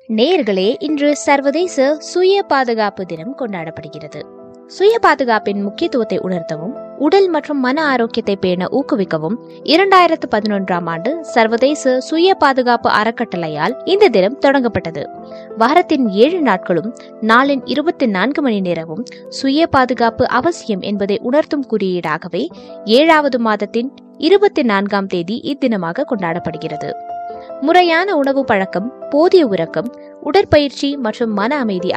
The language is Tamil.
நேயர்களே இன்று சர்வதேச சுய பாதுகாப்பு தினம் கொண்டாடப்படுகிறது சுய பாதுகாப்பின் முக்கியத்துவத்தை உணர்த்தவும் உடல் மற்றும் மன ஆரோக்கியத்தை பேண ஊக்குவிக்கவும் இரண்டாயிரத்து பதினொன்றாம் ஆண்டு சர்வதேச சுய பாதுகாப்பு அறக்கட்டளையால் இந்த தினம் தொடங்கப்பட்டது வாரத்தின் ஏழு நாட்களும் நாளின் இருபத்தி நான்கு மணி நேரமும் சுய பாதுகாப்பு அவசியம் என்பதை உணர்த்தும் குறியீடாகவே ஏழாவது மாதத்தின் இருபத்தி நான்காம் தேதி இத்தினமாக கொண்டாடப்படுகிறது முறையான உணவு பழக்கம் போதிய உறக்கம் உடற்பயிற்சி மற்றும் மன அமைதி